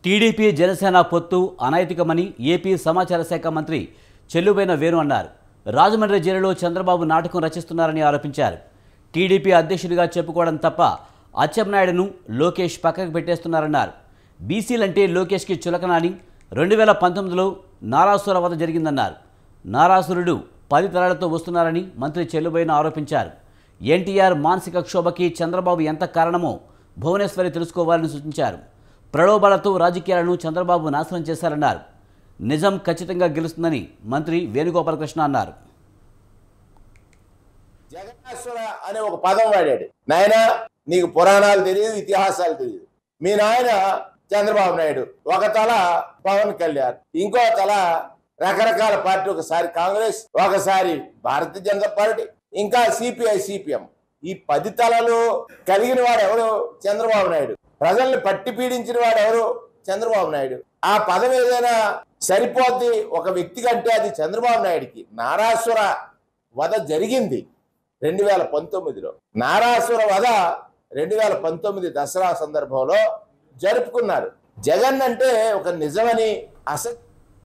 TDP Janasena పొత్తు అనైతికమని AP సమాచార శాఖ మంత్రి చెల్లుబైన వేణు అన్నారు రాజమండ్రి జైలులో చంద్రబాబు నాటకం రచిస్తున్నారని ఆరోపించారు టీడీపీ అధ్యక్షుడిగా చెప్పుకోవడం తప్ప అచ్చెన్నాయుడును లోకేష్ పక్కకు పెట్టేస్తున్నారన్నారు బీసీలంటే లోకేష్కి చులకన అని రెండు వేల పంతొమ్మిదిలో నారాసుర వధ జరిగిందన్నారు నారాసురుడు పది తరాలతో వస్తున్నారని మంత్రి చెల్లుబైన ఆరోపించారు ఎన్టీఆర్ మానసిక క్షోభకి చంద్రబాబు ఎంత కారణమో భువనేశ్వరి తెలుసుకోవాలని సూచించారు ప్రలోభాలతో రాజకీయాలను చంద్రబాబు నాశనం చేశారన్నారు నిజం ఖచ్చితంగా గెలుస్తుందని మంత్రి వేణుగోపాలకృష్ణ అన్నారు జగన్నాశ్వర అనే ఒక పదం వాడాడు నాయన నీకు పురాణాలు తెలియదు ఇతిహాసాలు తెలియదు మీ నాయన చంద్రబాబు నాయుడు ఒక తల పవన్ కళ్యాణ్ ఇంకో తల రకరకాల పార్టీ ఒకసారి కాంగ్రెస్ ఒకసారి భారతీయ జనతా పార్టీ ఇంకా సిపిఐ సిపిఎం ఈ పది తలలు కలిగిన వాడు ఎవరు చంద్రబాబు నాయుడు ప్రజల్ని పట్టి పీడించిన వాడు ఎవరు చంద్రబాబు నాయుడు ఆ పదం ఏదైనా సరిపోద్ది ఒక వ్యక్తి కంటే అది చంద్రబాబు నాయుడికి నారాసుర వధ జరిగింది రెండు వేల పంతొమ్మిదిలో నారాసుర వధ రెండు వేల పంతొమ్మిది దసరా సందర్భంలో జరుపుకున్నారు జగన్ అంటే ఒక నిజమని అసత్యం